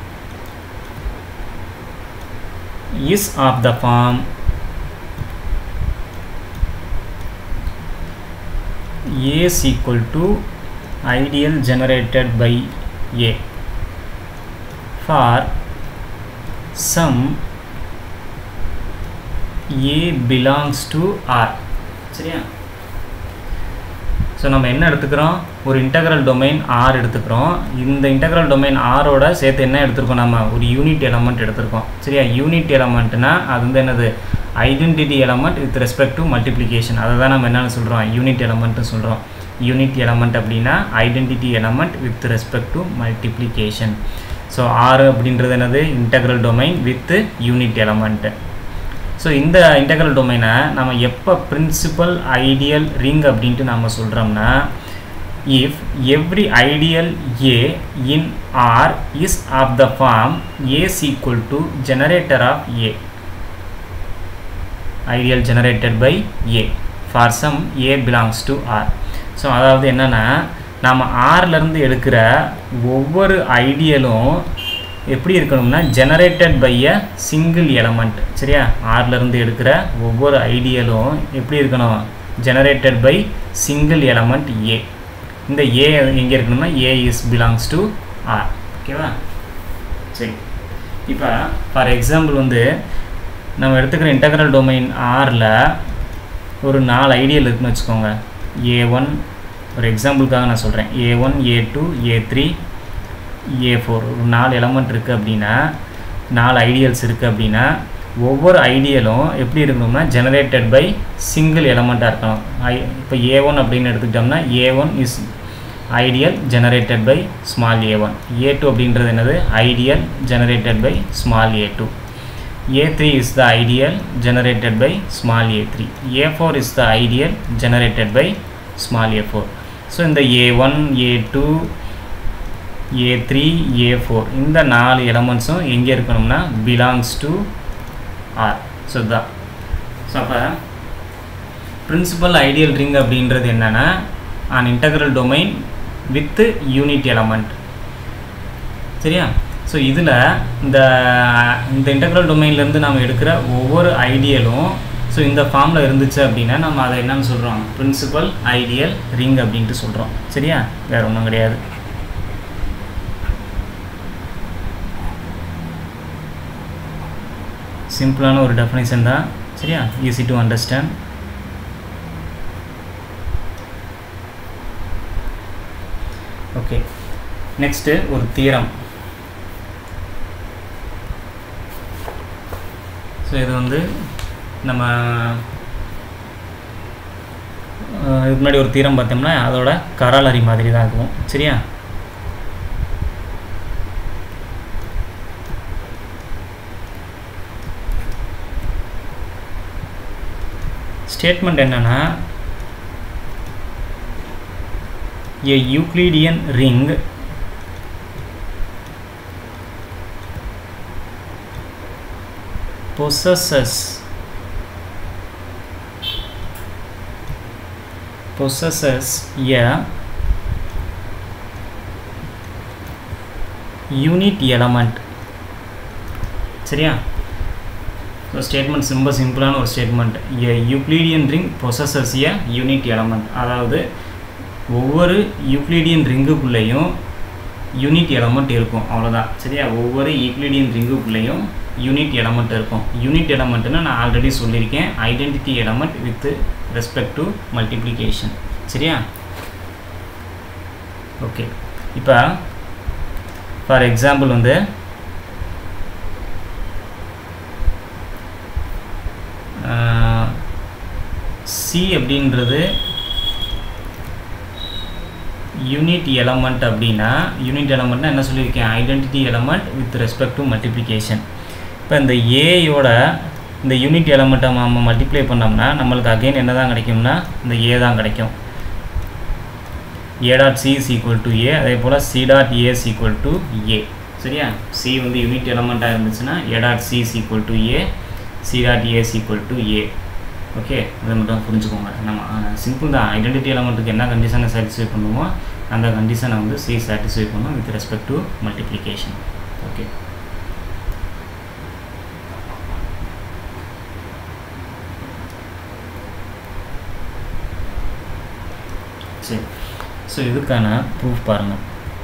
is of the form A is equal to ideal generated by A for some A belongs to R சரியா ஸோ நம்ம என்ன எடுத்துக்கிறோம் ஒரு இன்டகரல் டொமைன் ஆர் எடுத்துக்கிறோம் இந்த இன்டகரல் டொமைன் ஆரோட சேர்த்து என்ன எடுத்திருக்கோம் நம்ம ஒரு யூனிட் எலமெண்ட் எடுத்திருக்கோம் சரியா யூனிட் எலமெண்ட்னா அது வந்து என்னது identity element with respect to multiplication அதை தான் நம்ம என்னென்னு சொல்கிறோம் யூனிட் எலமெண்ட்டு சொல்கிறோம் யூனிட் எலமெண்ட் அப்படின்னா identity element with respect to multiplication so ஆறு அப்படின்றது என்னது integral domain with unit element so இந்த இன்டகரல் டொமைனை நம்ம எப்போ பிரின்சிபல் ஐடியல் ரிங் அப்படின்ட்டு நம்ம சொல்கிறோம்னா if every ideal a in r is of the form a's equal to generator of a ideal generated by a for some A belongs to R so அதாவது என்னென்னா நம்ம ஆர்லேருந்து எடுக்கிற ஒவ்வொரு ஐடியலும் எப்படி இருக்கணும்னா generated by a single element சரியா ஆர்லேருந்து எடுக்கிற ஒவ்வொரு ஐடியலும் எப்படி இருக்கணும் generated by single element a இந்த ஏ எங்கே இருக்கணும்னா a is belongs to r ஓகேவா சரி இப்போ ஃபார் எக்ஸாம்பிள் வந்து நம்ம எடுத்துக்கிற இன்டகரல் டொமைன் ஆரில் ஒரு நாலு ஐடியல் இருக்குன்னு வச்சுக்கோங்க ஏ ஒன் ஒரு எக்ஸாம்பிளுக்காக நான் சொல்கிறேன் a one a two a three a four ஒரு நாலு எலமெண்ட் இருக்குது அப்படின்னா நாலு ஐடியல்ஸ் இருக்குது அப்படின்னா ஒவ்வொரு ஐடியலும் எப்படி இருக்கணும்னா ஜெனரேட்டட் பை சிங்கிள் எலமெண்ட்டாக இருக்கணும் ஐ இப்போ ஏ ஒன் அப்படின்னு எடுத்துக்கிட்டோம்னா a one is ideal generated by small a one a two அப்படின்றது என்னது ideal generated by small a two a three is the ideal generated by small a three a four is the ideal generated by small a four so இந்த a one a two a three a four இந்த நாலு எலமெண்ட்ஸும் எங்கே இருக்கணும்னா பிலாங்ஸ் டு ஆர் ஸோ தான் ஸோ அப்போ பிரின்சிபல் ஐடியல் ரிங் அப்படின்றது என்னென்னா an integral domain with unit element சரியா ஸோ இதில் இந்த இந்த இன்டகரல் டொமைன்லேருந்து நம்ம எடுக்கிற ஒவ்வொரு ஐடியலும் ஸோ இந்த ஃபார்மில் இருந்துச்சு அப்படின்னா நம்ம அதை என்னன்னு சொல்கிறோம் பிரின்சிபல் ஐடியல் ரிங் அப்படின்ட்டு சொல்கிறோம் சரியா வேறு ஒன்றும் கிடையாது சிம்பிளான ஒரு டெஃபினேஷன் தான் சரியா easy to understand okay next ஒரு தீரம் ஸோ இது வந்து நம்ம இதுக்கு முன்னாடி ஒரு தீரம் பார்த்தோம்னா அதோட கராலரி மாதிரி தான் இருக்கும் சரியா ஸ்டேட்மெண்ட் என்னன்னா a Euclidean ring possesses possesses a unit element சரியா ஸோ ஸ்டேட்மெண்ட் ரொம்ப சிம்பிளான ஒரு statement a Euclidean ring possesses a unit element அதாவது ஒவ்வொரு யூக்ளீடியன் ரிங்குக்குள்ளேயும் யூனிட் எலமெண்ட் இருக்கும் அவ்வளோதான் சரியா ஒவ்வொரு ஈக்லிடியன் ரிங்குக்குள்ளேயும் யூனிட் எலமெண்ட் இருக்கும் யூனிட் எலமெண்ட்னு நான் ஆல்ரெடி சொல்லியிருக்கேன் identity element with respect to multiplication சரியா ஓகே இப்போ ஃபார் எக்ஸாம்பிள் வந்து சி அப்படின்றது யூனிட் எலமெண்ட் அப்படின்னா யூனிட் எலமெண்ட்னா என்ன சொல்லியிருக்கேன் identity element with respect to multiplication இப்போ இந்த ஏயோட இந்த யூனிட் எலமெண்ட்டை நம்ம மல்டிப்ளை பண்ணோம்னா நம்மளுக்கு அகைன் என்ன தான் கிடைக்கும்னா இந்த ஏ தான் கிடைக்கும் a dot c is equal to a அதே போல் c dot a is equal to a சரியா சி வந்து யூனிட் எலமெண்ட்டாக இருந்துச்சுன்னா a dot c is equal to a c dot a is equal to a okay இதை மட்டும் புரிஞ்சுக்கோங்க நம்ம சிம்பிள் தான் ஐடென்டிட்டி எலமெண்ட்டுக்கு என்ன கண்டிஷனை சாட்டிஸ்ஃபை பண்ணுமோ அந்த கண்டிஷனை வந்து சி சாட்டிஸ்ஃபை பண்ணும் with respect to multiplication okay சரி ஸோ இதுக்கான ப்ரூஃப் பாருங்கள்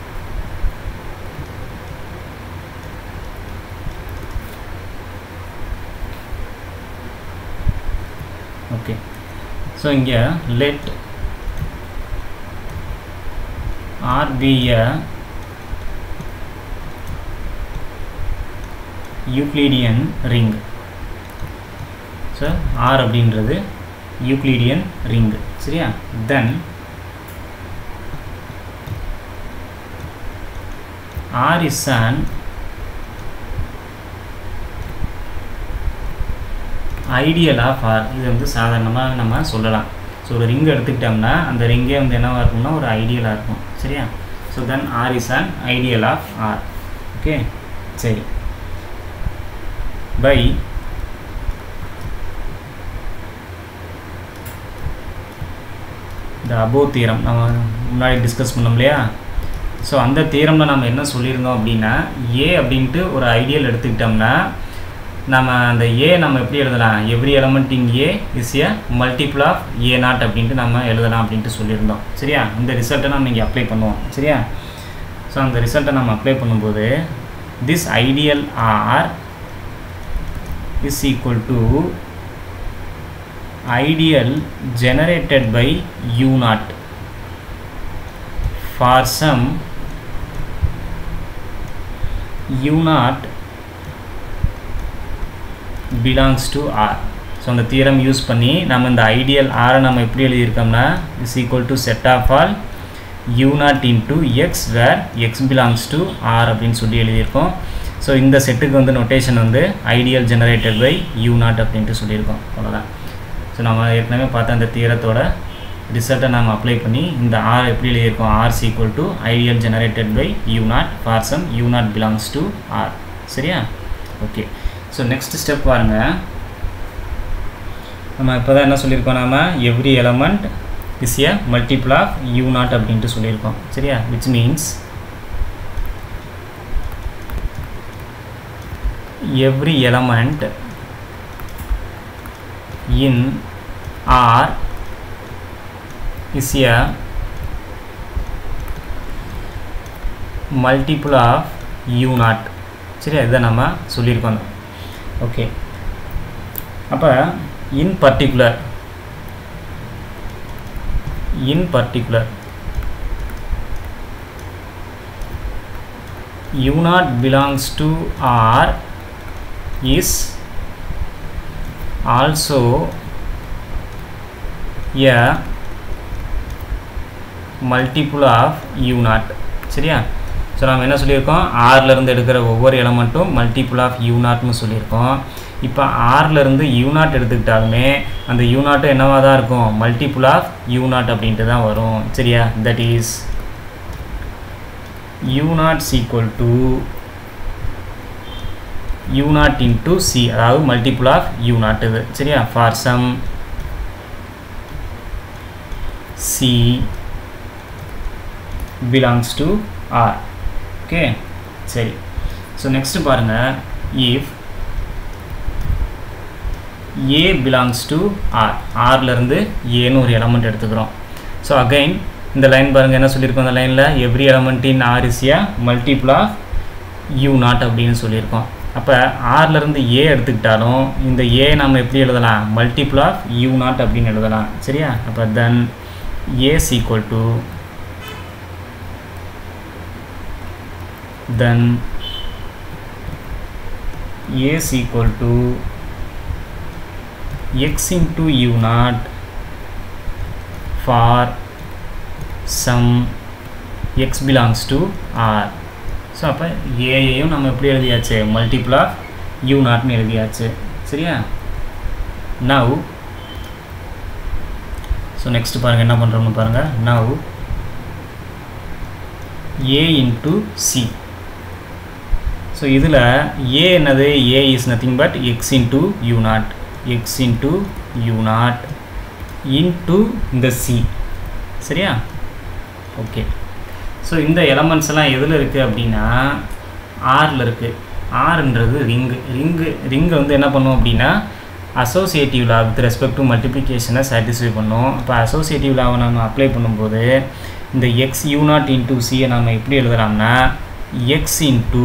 ஓகே ஸோ இங்கே let R be a Euclidean ring so R அப்படின்றது யூக்ளிடியன் ரிங் சரியா then R is an ideal of r இது வந்து சாதாரணமாக நம்ம சொல்லலாம் ஸோ ஒரு ரிங் எடுத்துக்கிட்டோம்னா அந்த ரிங்கே வந்து என்னவாக இருக்கும்னா ஒரு ஐடியலாக இருக்கும் சரியா so then r is an ideal of r okay சரி பை இந்த அபோ தீரம் நம்ம முன்னாடி டிஸ்கஸ் பண்ணோம் இல்லையா ஸோ அந்த தீரமில் நம்ம என்ன சொல்லியிருந்தோம் அப்படின்னா ஏ அப்படின்ட்டு ஒரு ஐடியல் எடுத்துக்கிட்டோம்னா நம்ம அந்த ஏ நம்ம எப்படி எழுதலாம் every element in a is a multiple of a naught அப்படின்ட்டு நம்ம எழுதலாம் அப்படின்ட்டு சொல்லியிருந்தோம் சரியா இந்த ரிசல்ட்டை நம்ம இங்கே அப்ளை பண்ணுவோம் சரியா ஸோ அந்த ரிசல்ட்டை நம்ம அப்ளை பண்ணும்போது this ideal r is equal to ideal generated by u naught for some u naught belongs to r ஸோ அந்த தீரம் யூஸ் பண்ணி நம்ம இந்த ஐடியல் ஆரை நம்ம எப்படி எழுதியிருக்கோம்னா is equal to set of all u naught into x where x belongs to r அப்படின்னு சொல்லி எழுதியிருக்கோம் ஸோ இந்த செட்டுக்கு வந்து நொட்டேஷன் வந்து ideal generated by u naught அப்படின்ட்டு சொல்லியிருக்கோம் அவ்வளோதான் ஸோ நம்ம ஏற்கனவே பார்த்த அந்த தீரத்தோட ரிசல்ட்டை நாம் அப்ளை பண்ணி இந்த ஆர் எப்படி எழுதியிருக்கோம் r's equal to ideal generated by u naught for some u naught belongs to r சரியா ஓகே ஸோ நெக்ஸ்ட் ஸ்டெப் பாருங்கள் நம்ம இப்போ தான் என்ன சொல்லியிருக்கோம் நாம every element is a multiple of u naught அப்படின்ட்டு சொல்லியிருக்கோம் சரியா which means every element in r is a multiple of u naught சரி இதை நம்ம சொல்லியிருக்கோம் ஓகே அப்போ in particular in particular u naught belongs to r is also a multiple of u naught சரியா ஸோ நம்ம என்ன சொல்லியிருக்கோம் ஆர்லேருந்து எடுக்கிற ஒவ்வொரு எலமெண்ட்டும் மல்டிப்புள் ஆஃப் யூ நாட்னு சொல்லியிருக்கோம் இப்போ ஆர்லேருந்து யூ நாட் எடுத்துக்கிட்டாலுமே அந்த யூ நாட்டும் என்னவாக தான் இருக்கும் மல்டிப்புள் ஆஃப் யூ நாட் அப்படின்ட்டு தான் வரும் சரியா that is u naught's equal to u naught into c அதாவது மல்டிப்புள் ஆஃப் யூ நாட் இது சரியா for some c belongs to R okay சரி ஸோ நெக்ஸ்ட் பாருங்கள் if a belongs to r ஆர்லேருந்து ஏன்னு ஒரு எலமெண்ட் எடுத்துக்கிறோம் ஸோ அகைன் இந்த லைன் பாருங்கள் என்ன சொல்லியிருக்கோம் அந்த லைனில் every element in r is a multiple of u naught அப்படின்னு சொல்லியிருக்கோம் அப்போ ஆர்லேருந்து ஏ எடுத்துக்கிட்டாலும் இந்த ஏ நம்ம எப்படி எழுதலாம் மல்டிபிள் ஆஃப் யூ நாட் அப்படின்னு எழுதலாம் சரியா அப்போ then a's equal to then a is equal to x into u naught for some x belongs to r so அப்போ ஏயையும் நம்ம எப்படி எழுதியாச்சு மல்டிபிள் ஆஃப் யூ நாட்னு எழுதியாச்சு சரியா நவ் ஸோ நெக்ஸ்ட் பாருங்கள் என்ன பண்ணுறோம்னு பாருங்கள் now A into C so இதில் ஏ என்னது A is nothing but X into U naught X into U naught into இந்த சி சரியா ஓகே ஸோ இந்த எலமெண்ட்ஸ் எல்லாம் எதில் இருக்குது அப்படின்னா ஆரில் இருக்குது ஆறுன்றது ரிங்கு ரிங்கு ரிங்கை வந்து என்ன பண்ணும் அப்படின்னா associative law with respect to மல்டிப்ளிகேஷனை சாட்டிஸ்ஃபை பண்ணும் இப்போ அசோசியேட்டிவ் லாவை நம்ம அப்ளை பண்ணும்போது இந்த எக்ஸ் யூ நாட் இன்ட்டு சியை நம்ம எப்படி எழுதலாம்னா எக்ஸ் இன்ட்டு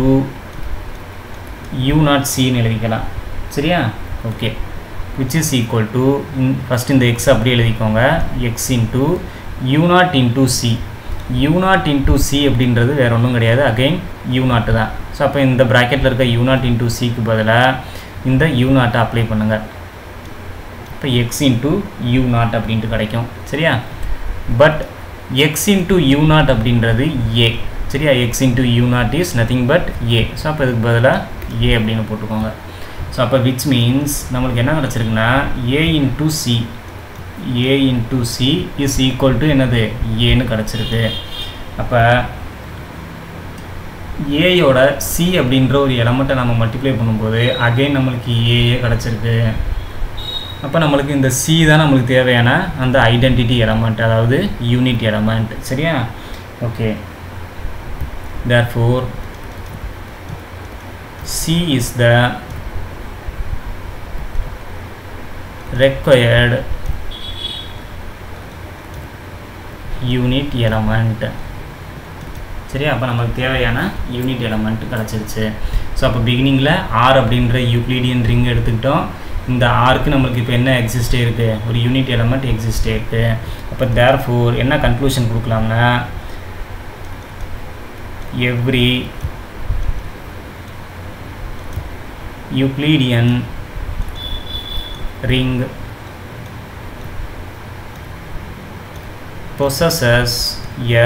யூ நாட் சின்னு எழுதிக்கலாம் சரியா okay which is equal to in first இந்த எக்ஸ் அப்படி எழுதிக்கோங்க X into U naught into C U naught into C அப்படின்றது வேறு ஒன்றும் கிடையாது அகைன் யூ நாட்டு தான் ஸோ அப்போ இந்த ப்ராக்கெட்டில் இருக்க யூ நாட் இன்ட்டு சிக்கு பதிலாக இந்த யூ நாட்டை அப்ளை பண்ணுங்கள் இப்போ எக்ஸ் இன்ட்டு யூ நாட் அப்படின்ட்டு கிடைக்கும் சரியா but X into U naught அப்படின்றது ஏ சரியா X into U naught is nothing but A so அப்போ இதுக்கு பதிலாக ஏ அப்படின்னு போட்டுக்கோங்க ஸோ அப்போ விச் மீன்ஸ் நம்மளுக்கு என்ன கிடச்சிருக்குன்னா A into C A into C is equal to என்னது ஏன்னு கிடச்சிருக்கு அப்போ ஏயோட சி அப்படின்ற ஒரு எலமெண்ட்டை நம்ம மல்டிப்ளை பண்ணும்போது அகைன் நம்மளுக்கு ஏஏ கிடச்சிருக்கு அப்போ நம்மளுக்கு இந்த சி தான் நம்மளுக்கு தேவையான அந்த ஐடென்டிட்டி எலமெண்ட் அதாவது யூனிட் எலமெண்ட் சரியா okay therefore C is the required unit element சரி அப்போ நமக்கு தேவையான யூனிட் எலமெண்ட் கிடச்சிருச்சு ஸோ அப்போ பிகினிங்கில் ஆர் அப்படின்ற யூக்ளீடியன் ரிங் எடுத்துக்கிட்டோம் இந்த ஆருக்கு நம்மளுக்கு இப்போ என்ன எக்ஸிஸ்டே இருக்குது ஒரு யூனிட் எலமெண்ட் எக்ஸிஸ்டே இருக்குது அப்போ தேர் ஃபோர் என்ன கன்க்ளூஷன் கொடுக்கலாம்னா every Euclidean ring possesses a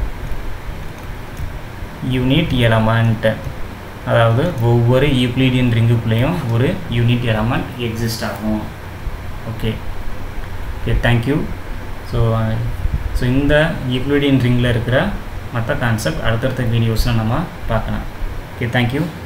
unit element அதாவது ஒவ்வொரு யூக்ளீடியன் ரிங்குக்குள்ளேயும் ஒரு யூனிட் எலமெண்ட் எக்ஸிஸ்ட் ஆகும் okay okay thank you so so இந்த யூக்ளீடியன் ரிங்கில் இருக்கிற மற்ற கான்செப்ட் அடுத்தடுத்த வீடியோஸில் நம்ம பார்க்கலாம் ஓகே தேங்க்யூ